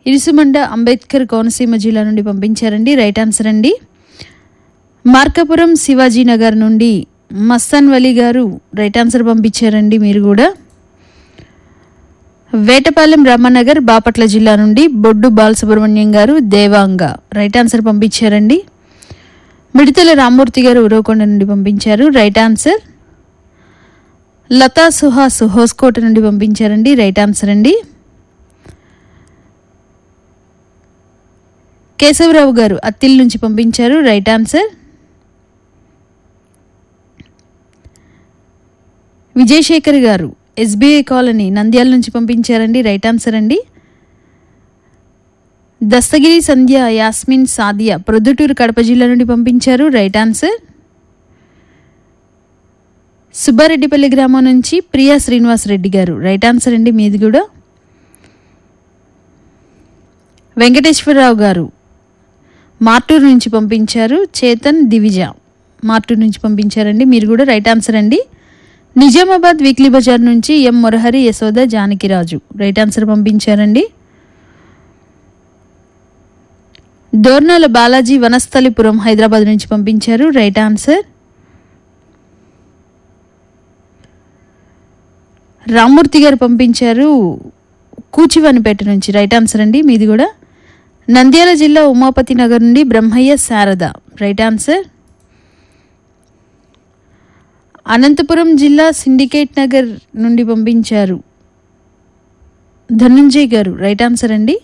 ఇరుసుమండ అంబేద్కర్ కోనసీమ జిల్లా నుండి పంపించారండి రైట్ ఆన్సర్ అండి మార్కాపురం శివాజీనగర్ నుండి మస్తాన్ వలి గారు రైట్ ఆన్సర్ పంపించారండి మీరు కూడా వేటపాలెం రామనగర్ బాపట్ల జిల్లా నుండి బొడ్డు బాలసుబ్రహ్మణ్యం గారు దేవాంగ రైట్ ఆన్సర్ పంపించారండి మిడతల రామ్మూర్తి గారు ఉరవకొండ నుండి పంపించారు రైట్ ఆన్సర్ లతా సుహాస్ హోస్కోట నుండి పంపించారండి రైట్ ఆన్సర్ అండి కేశవరావు గారు అత్తిల్ నుంచి పంపించారు రైట్ ఆన్సర్ విజయశేఖర్ గారు ఎస్బీఐ కాలనీ నంద్యాల నుంచి పంపించారండి రైట్ ఆన్సర్ అండి దస్తగిరి సంధ్య యాస్మిన్ సాదియా ప్రొద్దుటూరు కడప జిల్లా నుండి పంపించారు రైట్ ఆన్సర్ సుబ్బారెడ్డిపల్లి గ్రామం నుంచి ప్రియా శ్రీనివాస్ రెడ్డి గారు రైట్ ఆన్సర్ అండి మీది కూడా వెంకటేశ్వరరావు గారు మార్టూరు నుంచి పంపించారు చేతన్ దివిజ మార్టూరు నుంచి పంపించారండి మీరు కూడా రైట్ ఆన్సర్ అండి నిజామాబాద్ వీక్లీ బజార్ నుంచి M Murahari Yashoda Janakiraju right answer పంపించారండి దోర్నాల బాలాజీ వనస్థలిపురం హైదరాబాద్ నుంచి పంపించారు రైట్ ఆన్సర్ రామ్మూర్తి గారు పంపించారు కూచివనిపేట నుంచి రైట్ ఆన్సర్ అండి మీది కూడా నంద్యాల జిల్లా ఉమాపతి నగర్ నుండి బ్రహ్మయ్య శారద రైట్ ఆన్సర్ అనంతపురం జిల్లా సిండికేట్ నగర్ నుండి పంపించారు ధనుంజయ్ గారు రైట్ ఆన్సర్ అండి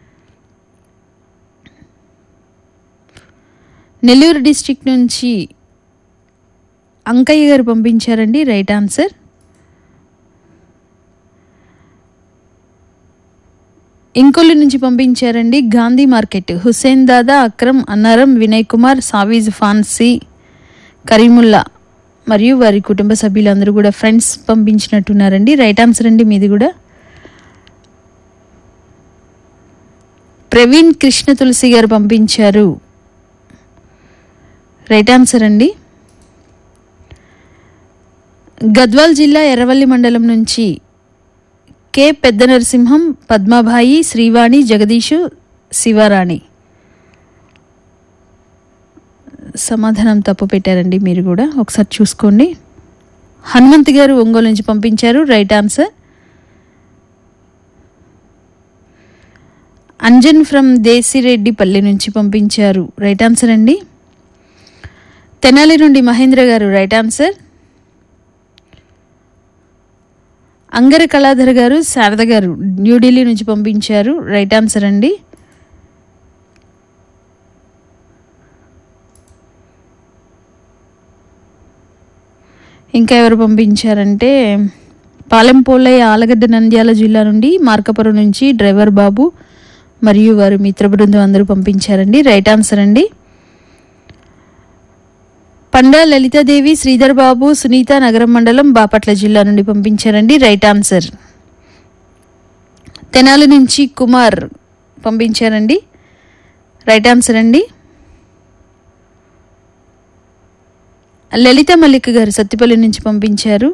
నెల్లూరు డిస్టిక్ నుంచి అంకయ్య గారు పంపించారండి రైట్ ఆన్సర్ ఇంకొల్లు నుంచి పంపించారండి గాంధీ మార్కెట్ హుస్సేన్ దాదా అక్రమ్ అన్నారం వినయ్ కుమార్ సావీజ్ ఫాన్సీ కరీముల్లా మరియు వారి కుటుంబ సభ్యులందరూ కూడా ఫ్రెండ్స్ పంపించినట్టున్నారండి రైట్ ఆన్సర్ అండి మీది కూడా ప్రవీణ్ కృష్ణ తులసి గారు పంపించారు రైట్ ఆన్సర్ అండి గద్వాల్ జిల్లా ఎర్రవల్లి మండలం నుంచి కె పెద్ద నరసింహం పద్మాబాయి శ్రీవాణి జగదీషు శివరాణి సమాధానం తప్పు పెట్టారండి మీరు కూడా ఒకసారి చూసుకోండి హనుమంత్ గారు ఒంగోలు నుంచి పంపించారు right answer Anjan from Deshireddipalli నుంచి పంపించారు రైట్ ఆన్సర్ అండి తెనాలి నుండి మహేంద్ర గారు రైట్ ఆన్సర్ అంగర కళాధర్ గారు శారద గారు న్యూఢిల్లీ నుంచి పంపించారు రైట్ ఆన్సర్ అండి ఇంకా ఎవరు పంపించారంటే పాలెంపోలయ్య ఆలగడ్డ నంద్యాల జిల్లా నుండి మార్కపురం నుంచి డ్రైవర్ బాబు మరియు వారి మిత్ర బృందం అందరూ పంపించారండి రైట్ ఆన్సర్ అండి పండా లలితాదేవి శ్రీధర్ బాబు సునీత నగరం మండలం బాపట్ల జిల్లా నుండి పంపించారండి రైట్ ఆన్సర్ తెనాలి నుంచి కుమార్ పంపించారండి రైట్ ఆన్సర్ అండి లలిత మల్లిక్ గారు సత్తిపల్లి నుంచి పంపించారు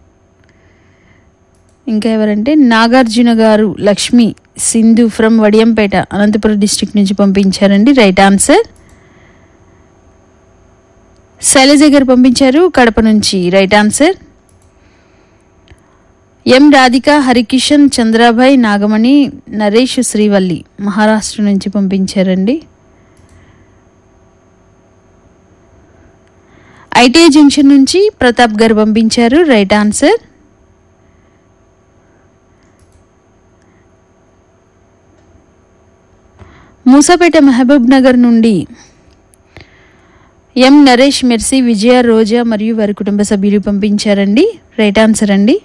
ఇంకా ఎవరంటే నాగార్జున గారు లక్ష్మి సింధు ఫ్రమ్ వడియంపేట అనంతపురం డిస్ట్రిక్ట్ నుంచి పంపించారండి రైట్ ఆన్సర్ శైలజ గారు పంపించారు కడప నుంచి right answer M Radhika Harikishan Chandrabai Nagamani Naresh Srivalli Maharashtra నుంచి పంపించారండి ఐటీఐ జంక్షన్ నుంచి ప్రతాప్ గారు పంపించారు రైట్ ఆన్సర్ మూసాపేట మహబూబ్ నగర్ నుండి ఎం నరేష్ మెర్సీ విజయ రోజా మరియు వారి కుటుంబ సభ్యులు పంపించారండి రైట్ ఆన్సర్ అండి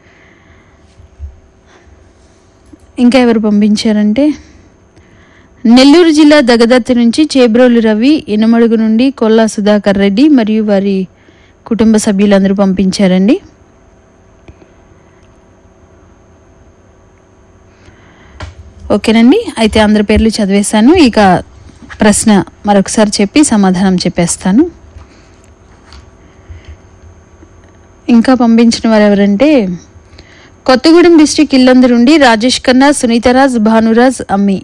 ఇంకా ఎవరు పంపించారంటే నెల్లూరు జిల్లా దగదత్తి నుంచి చేబ్రోలు రవి ఇనమడుగు నుండి కొల్లా సుధాకర్ రెడ్డి మరియు వారి కుటుంబ సభ్యులందరూ పంపించారండి ఓకేనండి అయితే అందరి పేర్లు చదివేశాను ఇక ప్రశ్న మరొకసారి చెప్పి సమాధానం చెప్పేస్తాను ఇంకా పంపించిన వారు ఎవరంటే కొత్తగూడెం డిస్టిక్ ఇల్లందు నుండి రాజేష్ ఖన్నా సునీతరాజ్ భానురాజ్ అమ్మి